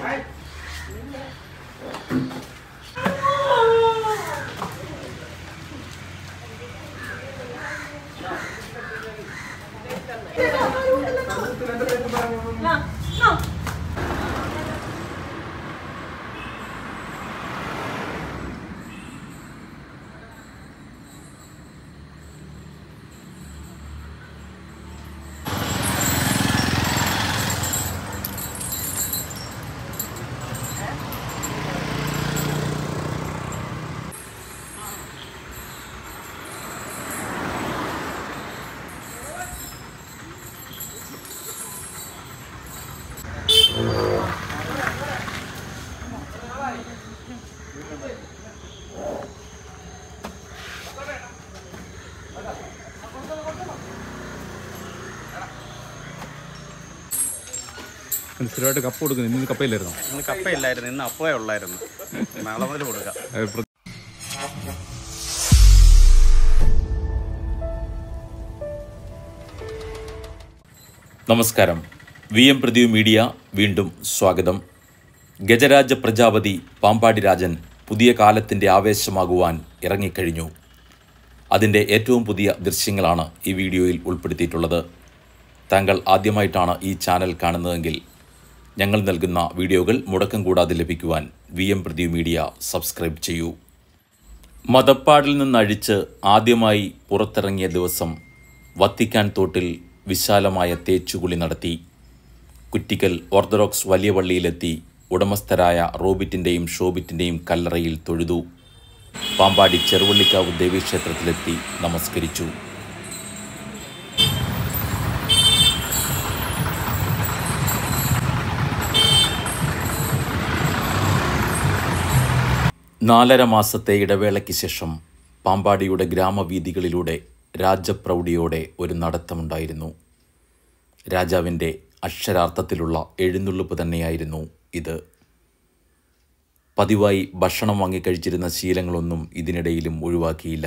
സ്ഥിരമായിട്ട് കപ്പ് കൊടുക്കുന്നു ഇന്ന് കപ്പയില്ലായിരുന്നു ഇന്ന് കപ്പയില്ലായിരുന്നു ഇന്ന് അപ്പേ ഉള്ളായിരുന്നു നാളെ മുതൽ കൊടുക്കാം നമസ്കാരം വി എം പ്രദീപ് മീഡിയ വീണ്ടും സ്വാഗതം ഗജരാജ പ്രജാപതി പാമ്പാടി രാജൻ പുതിയ കാലത്തിൻ്റെ ആവേശമാകുവാൻ ഇറങ്ങിക്കഴിഞ്ഞു അതിൻ്റെ ഏറ്റവും പുതിയ ദൃശ്യങ്ങളാണ് ഈ വീഡിയോയിൽ ഉൾപ്പെടുത്തിയിട്ടുള്ളത് താങ്കൾ ആദ്യമായിട്ടാണ് ഈ ചാനൽ കാണുന്നതെങ്കിൽ ഞങ്ങൾ നൽകുന്ന വീഡിയോകൾ മുടക്കം കൂടാതെ ലഭിക്കുവാൻ V M Pradeep media subscribe ചെയ്യൂ മതപ്പാടിൽ നിന്നഴിച്ച് ആദ്യമായി പുറത്തിറങ്ങിയ ദിവസം വത്തിക്കാൻ തോട്ടിൽ വിശാലമായ തേച്ചുകുളി നടത്തി കുറ്റിക്കൽ ഓർത്തഡോക്സ് വലിയ പള്ളിയിലെത്തി ഉടമസ്ഥരായ റോബിറ്റിൻ്റെയും ഷോബിറ്റിൻ്റെയും കല്ലറയിൽ തൊഴുതു പാമ്പാടി ചെറുവള്ളിക്കാവ് ദേവീക്ഷേത്രത്തിലെത്തി നമസ്കരിച്ചു നാലര മാസത്തെ ഇടവേളയ്ക്ക് ശേഷം പാമ്പാടിയുടെ ഗ്രാമവീഥികളിലൂടെ രാജപ്രൗഢിയോടെ ഒരു നടത്തമുണ്ടായിരുന്നു രാജാവിൻ്റെ അക്ഷരാർത്ഥത്തിലുള്ള എഴുന്നള്ളിപ്പ് തന്നെയായിരുന്നു ഇത് പതിവായി ഭക്ഷണം വാങ്ങിക്കഴിച്ചിരുന്ന ശീലങ്ങളൊന്നും ഇതിനിടയിലും ഒഴിവാക്കിയില്ല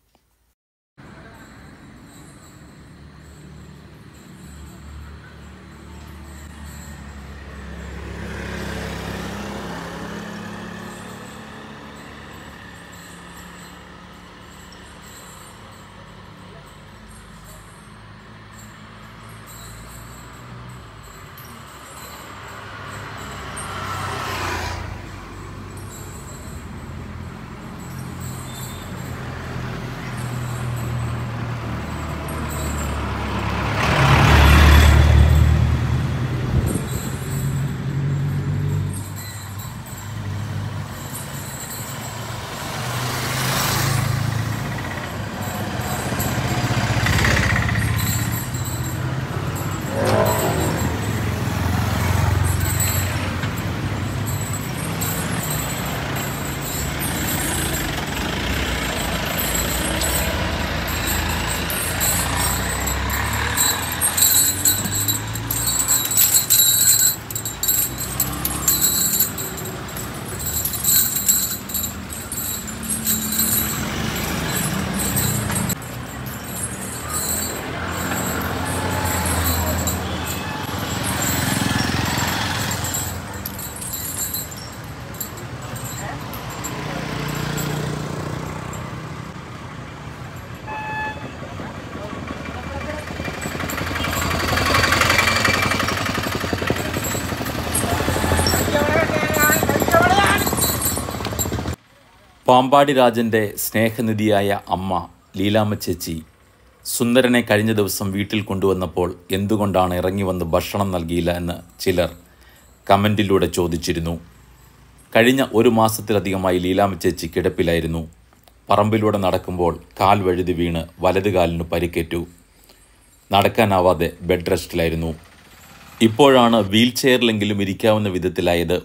പാമ്പാടി രാജൻ്റെ സ്നേഹനിധിയായ അമ്മ ലീലാമ്മ ചേച്ചി സുന്ദരനെ കഴിഞ്ഞ ദിവസം വീട്ടിൽ കൊണ്ടുവന്നപ്പോൾ എന്തുകൊണ്ടാണ് ഇറങ്ങി വന്ന് ഭക്ഷണം നൽകിയില്ല എന്ന് ചിലർ കമൻറ്റിലൂടെ ചോദിച്ചിരുന്നു കഴിഞ്ഞ ഒരു മാസത്തിലധികമായി ലീലാമ്മ ചേച്ചി കിടപ്പിലായിരുന്നു പറമ്പിലൂടെ നടക്കുമ്പോൾ കാൽ വഴുതി വീണ് വലത് കാലിന് പരിക്കേറ്റു നടക്കാനാവാതെ ബെഡ് റെസ്റ്റിലായിരുന്നു ഇപ്പോഴാണ് വീൽ ചെയറിലെങ്കിലും ഇരിക്കാവുന്ന വിധത്തിലായത്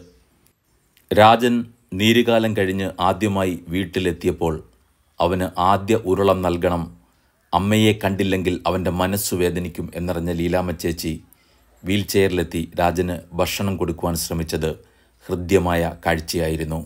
രാജൻ നീരുകാലം കഴിഞ്ഞ് ആദ്യമായി വീട്ടിലെത്തിയപ്പോൾ അവന് ആദ്യ ഉരുളം നൽകണം അമ്മയെ കണ്ടില്ലെങ്കിൽ അവൻ്റെ മനസ്സു വേദനിക്കും എന്നറിഞ്ഞ ലീലാമ്മ ചേച്ചി വീൽ ചെയറിലെത്തി രാജന് ഭക്ഷണം കൊടുക്കുവാൻ ശ്രമിച്ചത് ഹൃദ്യമായ കാഴ്ചയായിരുന്നു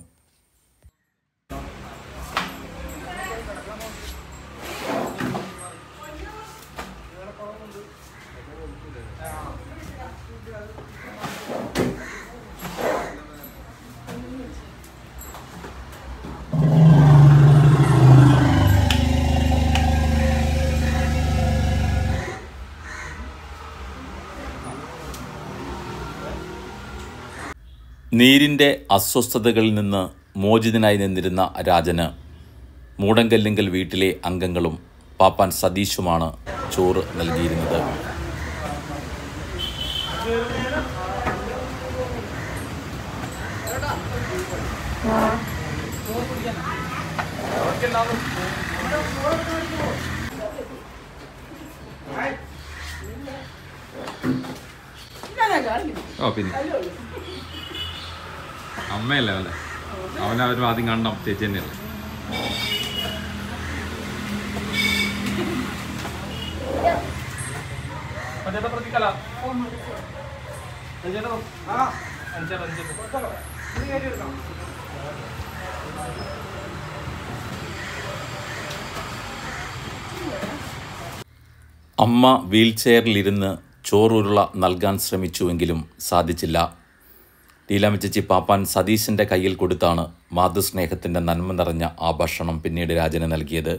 നീരിൻ്റെ അസ്വസ്ഥതകളിൽ നിന്ന് മോചിതനായി നിന്നിരുന്ന രാജന് മൂടങ്കല്ലിങ്കൽ വീട്ടിലെ അംഗങ്ങളും പാപ്പാൻ സതീഷുമാണ് ചോറ് നൽകിയിരുന്നത് ഓ പിന്നെ അമ്മയല്ലേ അവനെ അവനവരും ആദ്യം കാണണം ചേച്ചി തന്നെയല്ലേ അമ്മ വീൽചെയറിലിരുന്ന് ചോറുരുള നൽകാൻ ശ്രമിച്ചുവെങ്കിലും സാധിച്ചില്ല ലീലാമച്ചി പാപ്പാൻ സതീശൻ്റെ കയ്യിൽ കൊടുത്താണ് മാതൃസ്നേഹത്തിൻ്റെ നന്മ നിറഞ്ഞ ആ ഭക്ഷണം പിന്നീട് രാജന് നൽകിയത്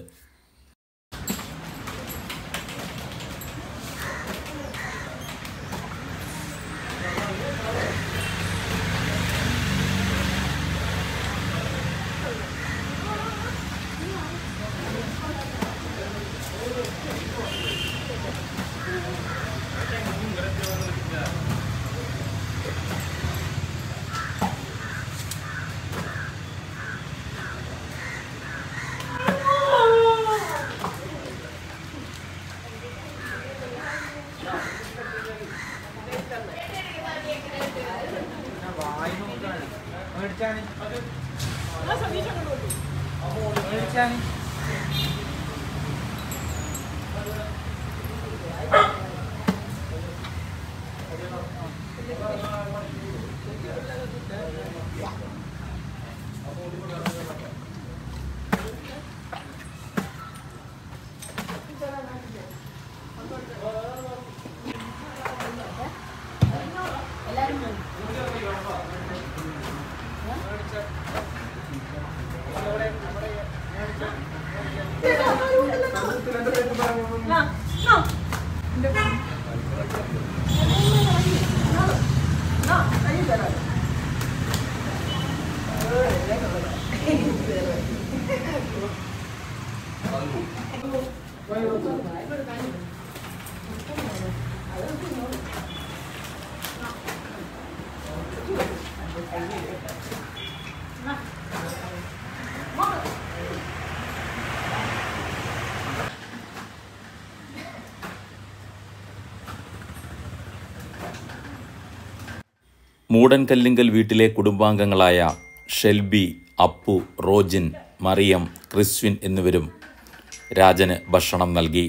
മൂടൻകല്ലിങ്കൽ വീട്ടിലെ കുടുംബാംഗങ്ങളായ ഷെൽബി അപ്പു റോജിൻ മറിയം ക്രിസ്വിൻ എന്നിവരും രാജന് ഭക്ഷണം നൽകി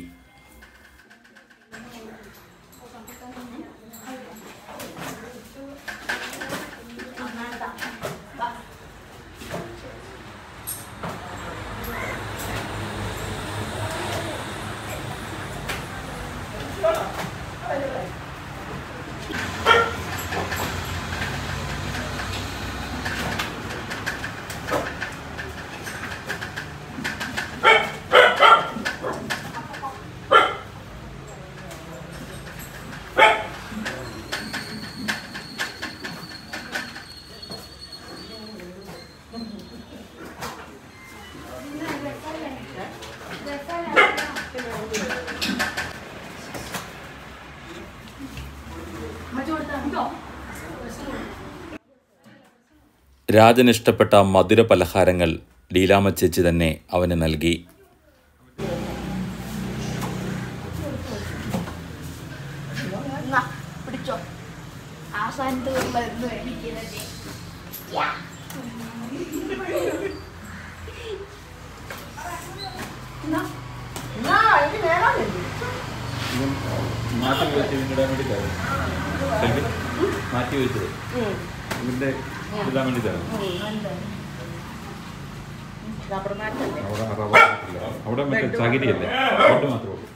രാജന് ഇഷ്ടപ്പെട്ട മധുര പലഹാരങ്ങൾ ലീലാമ്മ ചേച്ചി തന്നെ അവന് നൽകി എന്നാ, പിടിച്ചോ അവസാനത്തുള്ള എന്ന് എനിക്കില്ലേ മാറ്റി വെച്ച് ഇടാൻ വേണ്ടി തരാം ഷെൽബി, മാറ്റി വെച്ചത് ഇതിന്റെ ഇടാൻ വേണ്ടി തരാം അവിടെ റബ്ബർ ഇല്ല. അവിടെ മറ്റേ ചകിരിയല്ലേ അവിടെ മാത്രമേ ഉള്ളൂ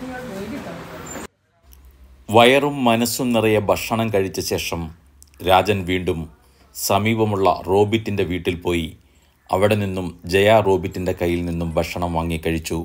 വയറും മനസ്സും നിറയെ ഭക്ഷണം കഴിച്ച ശേഷം രാജൻ വീണ്ടും സമീപമുള്ള റോബിറ്റിൻ്റെ വീട്ടിൽ പോയി അവിടെ നിന്നും ജയ റോബിറ്റിൻ്റെ കയ്യിൽ നിന്നും ഭക്ഷണം വാങ്ങി കഴിച്ചു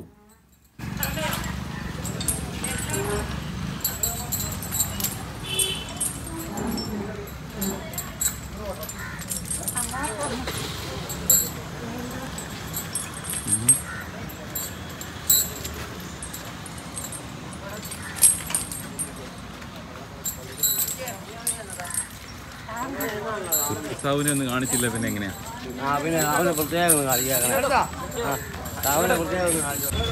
സാബുനെ ഒന്ന് കാണിച്ചില്ല പിന്നെ എങ്ങനെയാ ആ പിന്നെ അവനെ പ്രത്യേകം ഒന്ന് കളിയാക്കണം ആ അവനെ പ്രത്യേകം ഒന്ന് കളിയാക്കണം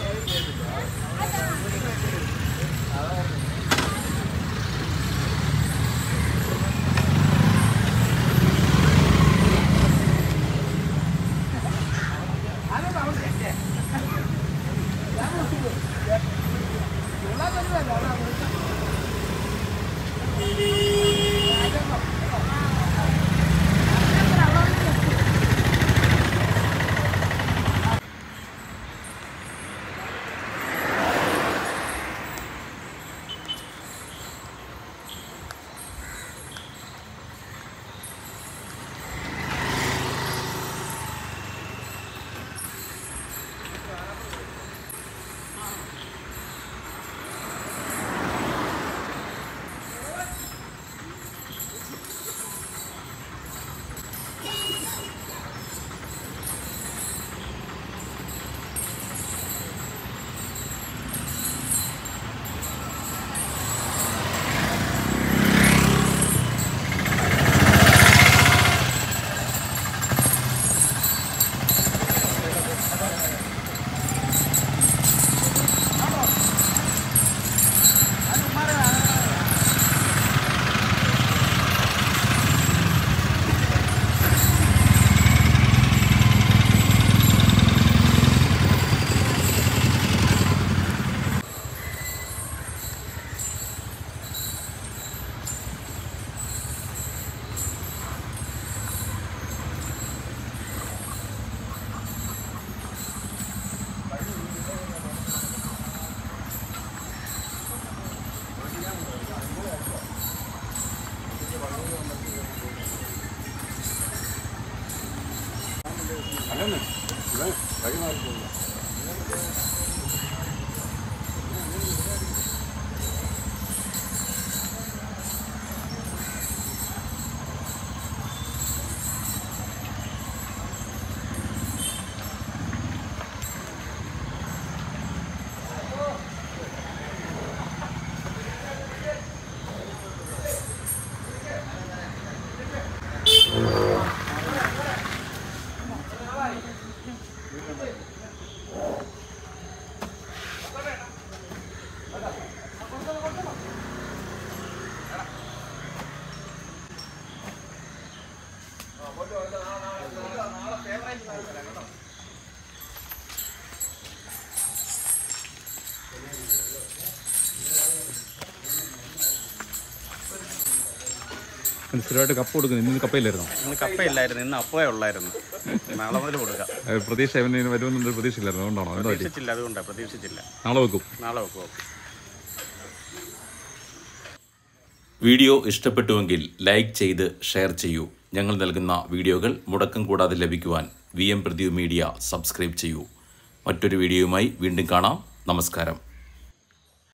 സ്ഥിരമായിട്ട് കപ്പ് കൊടുക്കുന്നു ഇന്ന് കപ്പയില്ലായിരുന്നു ഇന്ന് കപ്പയില്ലായിരുന്നു ഇന്ന് അപ്പവേ ഉള്ളായിരുന്നു നാളെ മുതൽ കൊടുക്കാം പ്രതീക്ഷ അവന് വരുമെന്നൊരു പ്രതീക്ഷയില്ലായിരുന്നു അതുകൊണ്ടാണോ എന്താ പറ്റി പ്രതീക്ഷിച്ചില്ല അതുകൊണ്ടാണ് പ്രതീക്ഷിച്ചില്ല നാളെ വെക്കും നാളെ വെക്കും ഓക്കെ വീഡിയോ ഇഷ്ടപ്പെട്ടുവെങ്കിൽ ലൈക്ക് ചെയ്ത് ഷെയർ ചെയ്യൂ ഞങ്ങൾ നൽകുന്ന വീഡിയോകൾ മുടക്കം കൂടാതെ ലഭിക്കുവാൻ V M Pradeep media subscribe ചെയ്യൂ മറ്റൊരു വീഡിയോയുമായി വീണ്ടും കാണാം നമസ്കാരം